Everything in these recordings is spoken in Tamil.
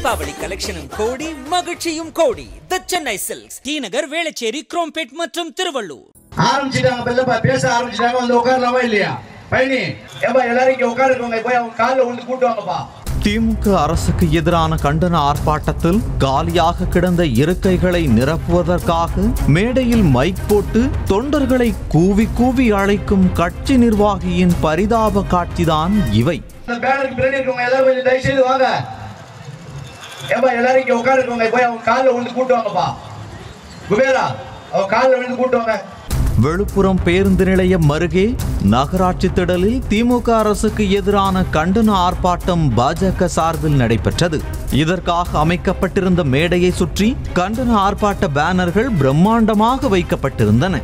தீபாவளி கலெக்ஷனும் கோடி மகிழ்ச்சியும் கோடி the Chennai silks T Nagar Velachery Chromepet மற்றும் திருவள்ளூர் ஆரம்பிச்சிட்டாங்க பெல்லப்பா பேச ஆரம்பிச்சிட்டாங்க வந்து உட்காரலாமா இல்லையா பயணி ஏப்பா எல்லாரும் இங்க உட்காருக்கோங்க போய் அவங்க காலில் விழுந்து கூட்டு வாங்கப்பா திமுக அரசுக்கு எதிரான கண்டன ஆர்ப்பாட்டத்தில் காலியாக கிடந்த இருக்கைகளை நிரப்புவதற்காக மேடையில் மைக் போட்டு தொண்டர்களை கூவி கூவி அழைக்கும் கட்சி நிர்வாகியின் பரிதாப காட்சிதான் இவை இந்த பேனருக்கு பின்னாடி இருக்கவங்க எல்லாரும் கொஞ்சம் தயவு செய்து வாங்க ஏப்பா எல்லாரும் இங்க உட்காருக்கோங்க போய் அவங்க காலில் விழுந்து கூட்டு வாங்கப்பா குபேரா அவங்க காலில் விழுந்து கூட்டு வாங்க விழுப்புரம் பேருந்து நிலையம் அருகே நகராட்சி திடலில் திமுக அரசுக்கு எதிரான கண்டன ஆர்ப்பாட்டம் பாஜக சார்பில் நடைபெற்றது இதற்காக அமைக்கப்பட்டிருந்த மேடையை சுற்றி கண்டன ஆர்ப்பாட்ட பேனர்கள் பிரம்மாண்டமாக வைக்கப்பட்டிருந்தன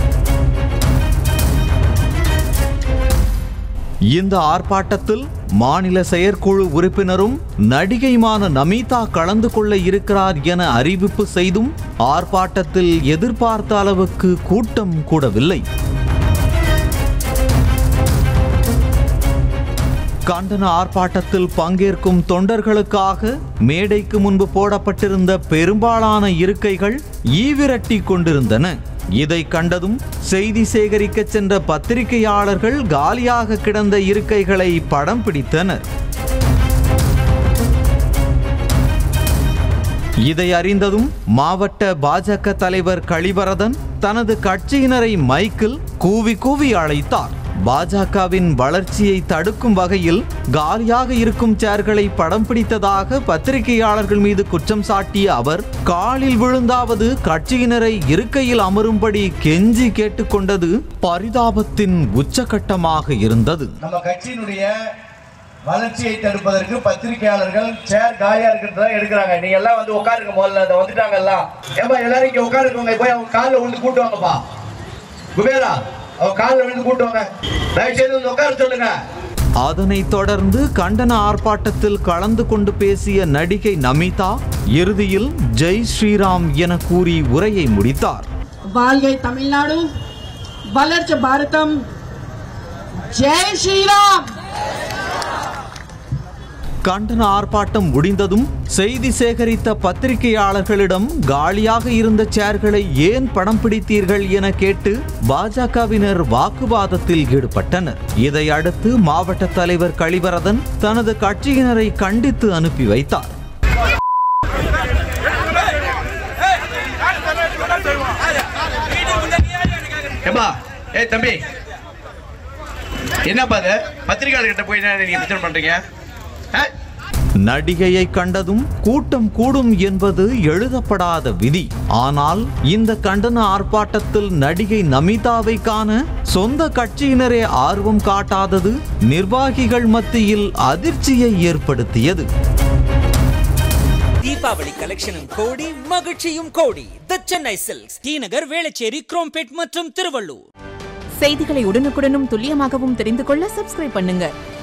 இந்த ஆர்ப்பாட்டத்தில் மாநில செயற்குழு உறுப்பினரும் நடிகையுமான நமிதா கலந்து கொள்ள இருக்கிறார் என அறிவிப்பு செய்தும் ஆர்ப்பாட்டத்தில் எதிர்பார்த்த அளவுக்கு கூட்டம் கூடவில்லை கண்டன ஆர்ப்பாட்டத்தில் பங்கேற்கும் தொண்டர்களுக்காக மேடைக்கு முன்பு போடப்பட்டிருந்த பெரும்பாலான இருக்கைகள் ஈவிரட்டி கொண்டிருந்தன இதை கண்டதும் செய்தி சேகரிக்க சென்ற பத்திரிகையாளர்கள் காலியாக கிடந்த இருக்கைகளை படம் பிடித்தனர் இதை அறிந்ததும் மாவட்ட பாஜக தலைவர் கலிவரதன் தனது கட்சியினரை மைக்கில் கூவி கூவி அழைத்தார் பாஜகவின் வளர்ச்சியை தடுக்கும் வகையில் காலியாக இருக்கும் சேர்களை படம் பிடித்ததாக பத்திரிகையாளர்கள் மீது குற்றம் சாட்டிய அவர் காலில் விழுந்தாவது கட்சியினரை இருக்கையில் அமரும்படி கெஞ்சி கேட்டுக்கொண்டது பரிதாபத்தின் உச்சகட்டமாக இருந்தது நம்ம கட்சியினுடைய வளர்ச்சியை தடுப்பதற்கு பத்திரிகையாளர்கள் சேர் காலியா இருக்கிறதா எடுக்கிறாங்க நீங்க எல்லாம் வந்து உட்காருங்க முதல்ல அதை வந்துட்டாங்க எல்லாம் ஏப்பா எல்லாரும் இங்க உட்காருக்கோங்க போய் அவங்க காலில் விழுந்து கூட்டு வாங்கப்பா குபேரா அவங்க காலில் விழுந்து கூட்டு வாங்க தயவு செய்து வந்து உட்கார சொல்லுங்க அதனைத் தொடர்ந்து கண்டன ஆர்ப்பாட்டத்தில் கலந்து கொண்டு பேசிய நடிகை நமிதா இறுதியில் ஜெய் ஸ்ரீராம் என கூறி உரையை முடித்தார் வாழ்கை தமிழ்நாடு வளர்ச்சி பாரதம் ஜெய் ஸ்ரீராம் கண்டன ஆர்ப்பாட்டம் முடிந்ததும் செய்தி சேகரித்த பத்திரிகையாளர்களிடம் காலியாக இருந்த சேர்களை ஏன் படம் பிடித்தீர்கள் என கேட்டு பாஜகவினர் வாக்குவாதத்தில் ஈடுபட்டனர் இதை அடுத்து மாவட்ட தலைவர் கலிவரதன் தனது கட்சியினரை கண்டித்து அனுப்பி வைத்தார் ஏப்பா ஏய் தம்பி என்னப்பா அது பத்திரிகையாளர்கிட்ட போய் என்ன நீங்க பிரச்சனை பண்றீங்க ஆ? நடிகையை கண்டதும் கூட்டம் கூடும் என்பது எழுதப்படாத விதி ஆனால் இந்த கண்டன ஆர்ப்பாட்டத்தில் நடிகை நமிதாவை காண சொந்த கட்சியினரே ஆர்வம் காட்டாதது நிர்வாகிகள் மத்தியில் அதிர்ச்சியை ஏற்படுத்தியது தீபாவளி கலெக்ஷனும் கோடி மகிழ்ச்சியும் கோடி the Chennai silks T Nagar Velachery Chromepet மற்றும் திருவள்ளூர் செய்திகளை உடனுக்குடனும் துல்லியமாகவும் தெரிந்து கொள்ள சப்ஸ்கிரைப் பண்ணுங்க